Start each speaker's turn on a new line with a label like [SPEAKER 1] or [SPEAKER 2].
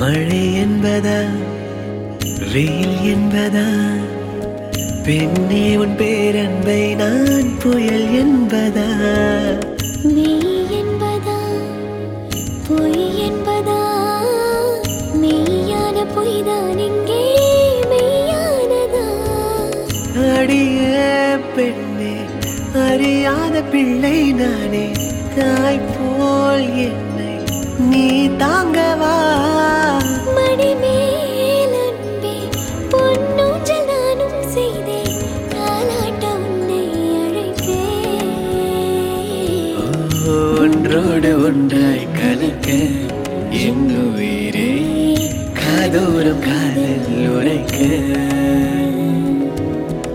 [SPEAKER 1] மழை என்பதா வெயில் என்பதா பெண்ணே உன் பேரன்பை நான் புயல் என்பதா
[SPEAKER 2] மெய் என்பதா பொய் என்பதா மெய்யான பொய்தான் இங்கே மெய்யானதா
[SPEAKER 1] அடியே பெண்ணே அறியாத பிள்ளை நானே தாய் போல் என்னை நீ தாங்கவா
[SPEAKER 2] மடிமேல் அன்பே பொன்னூஞ்சல் நானும் செய்தேன் தாலாட்ட உன்னை அழைத்தேன்
[SPEAKER 1] ஒன்றோடு ஒன்றாய் கலக்க என் உயிரே காதோறும் காதல் உரைக்க